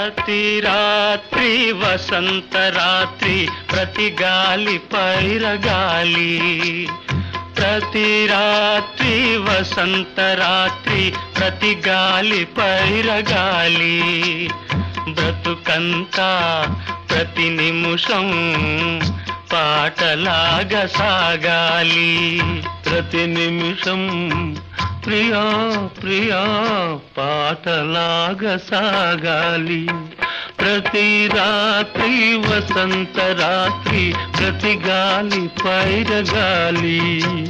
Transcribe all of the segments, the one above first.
ప్రతి రాత్రి వసంత రాత్రి ప్రతి గాలి పైరగాలి ప్రతి రాత్రి వసంత రాత్రి ప్రతి గాలి పైరగాలి బ్రతుకంతా ప్రతి నిమిషం పాటలాగా సాగాలి ప్రతి నిమిషం ప్రియా ప్రియా పాటలాగా సాగాలి ప్రతి రాత్రి వసంత రాత్రి ప్రతి గాలి పైరగాలి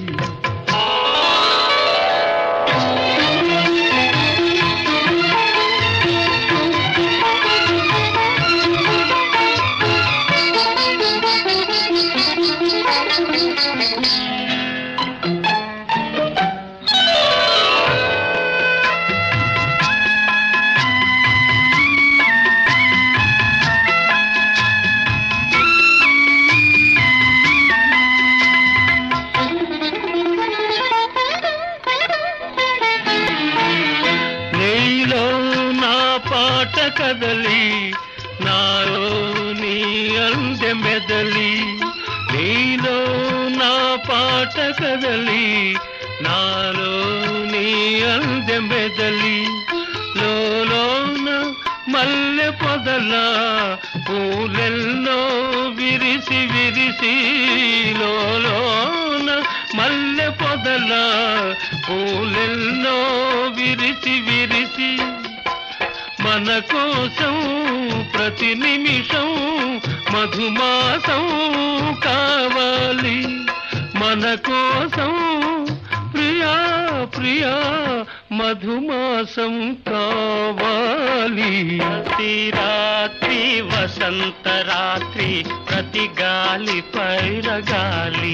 నీలో నా పాట కదలి నాలో నీ అందె మెదలి నీలో నా పాట కదలి నాలో నీ అందె మెదలి లోలోన మల్లె పొదల పూలెల్లో విరిసి విరిసి లోలోన మల్లె పొదల పూలెల్లో విరిసి విరిసి మన కోసం ప్రతి నిమిషం మధుమాసం కావాలి మన కోసం ప్రియా ప్రియా మధుమాసం కావాలి ప్రతి రాత్రి వసంత రాత్రి ప్రతి గాలి పైరగాలి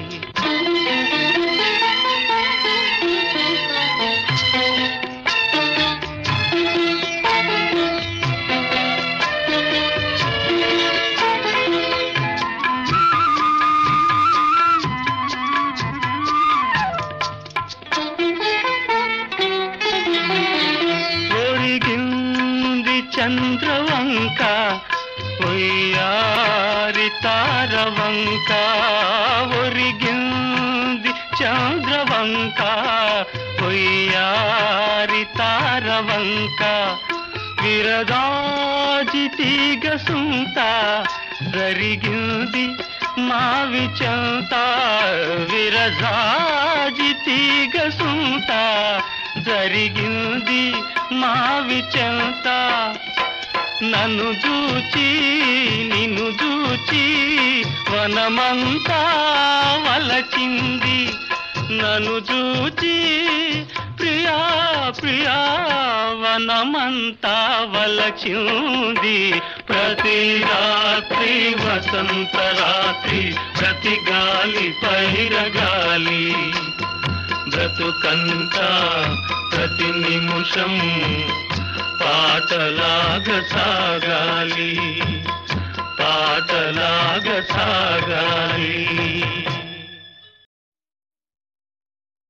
ఒరిగింది చంద్రవంక ఒయ్యారి తారవంక ఒరిగింది చంద్రవంక ఒయ్యారి తారవంక విరదాజి తీగ సుంత జరిగింది మావి చెంత విరజాజి తీగ సుంత జరిగింది మావి చెంత నన్ను చూచి నిన్ను చూచి వనమంతా వలచింది నన్ను చూచి ప్రియా ప్రియా వనమంతా వలచింది ప్రతి రాత్రి వసంత రాత్రి ప్రతి గాలి పైరగాలి బ్రతుకంతా ప్రతి నిమిషం పాటలాగా సాగాలి పాటలాగా సాగాలి